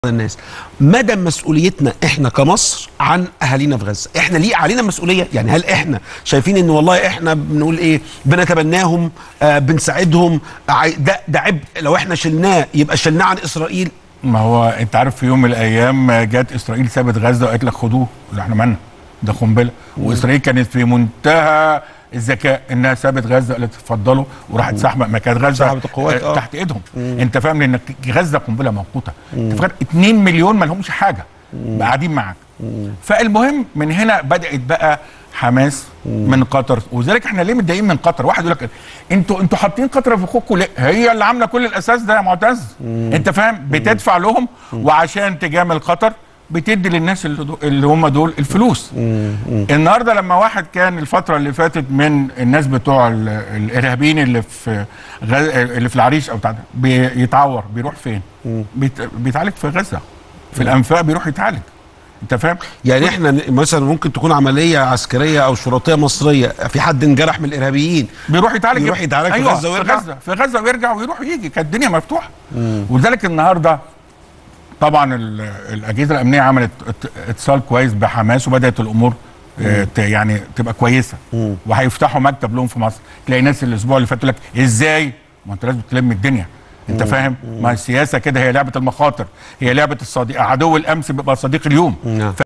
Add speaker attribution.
Speaker 1: الناس مدى مسؤوليتنا احنا كمصر عن اهالينا في غزه احنا ليه علينا مسؤوليه يعني هل احنا شايفين ان والله احنا بنقول ايه بنتبناهم آه بنساعدهم عاي- ده ده عبء لو احنا شلناه يبقى شلناه عن اسرائيل
Speaker 2: ما هو انت عارف في يوم من الايام جت اسرائيل سابت غزه وقالت لك خدوه اللي احنا مالنا ده قنبله واسرائيل كانت في منتهى الذكاء انها سابت غزه قالت اتفضلوا وراحت سحبه ما كانت غزه
Speaker 1: سحبت القوات،
Speaker 2: آه،
Speaker 1: آه.
Speaker 2: تحت ايدهم انت فاهم لان غزه قنبله موقوته انت فاهم 2 مليون ما لهمش حاجه قاعدين معاك فالمهم من هنا بدات بقى حماس من قطر وذلك احنا ليه متضايقين من قطر واحد يقول لك انتوا انتوا حاطين قطر في خوكم ليه هي اللي عامله كل الاساس ده يا معتز انت فاهم بتدفع لهم وعشان تجامل قطر بتدي للناس اللي, دو- اللي هم دول الفلوس النهارده لما واحد كان الفتره اللي فاتت من الناس بتوع ال- الارهابيين اللي في غز... اللي في العريش او بتاع ده بيتعور بيروح فين بيت... بيتعالج في غزه في الانفاق بيروح يتعالج انت فاهم
Speaker 1: يعني احنا ن- مثلا ممكن تكون عمليه عسكريه او شرطيه مصريه في حد انجرح من الارهابيين
Speaker 2: بيروح يتعالج
Speaker 1: يروح يتعالج في
Speaker 2: أيوة
Speaker 1: غزة ويرجع؟
Speaker 2: في غزه في غزه ويرجع ويروح ويجي كانت الدنيا مفتوحه ولذلك النهارده طبعا ال- الاجهزه الامنيه عملت ات- اتصال كويس بحماس وبدات الامور آه، ت- يعني تبقى كويسه وهيفتحوا مكتب لهم في مصر تلاقي ناس الاسبوع اللي فات يقول لك ازاي ما انت لازم تلم الدنيا انت فاهم ما السياسه كده هي لعبه المخاطر هي لعبه الصديق عدو الامس بيبقى صديق اليوم
Speaker 1: نعم.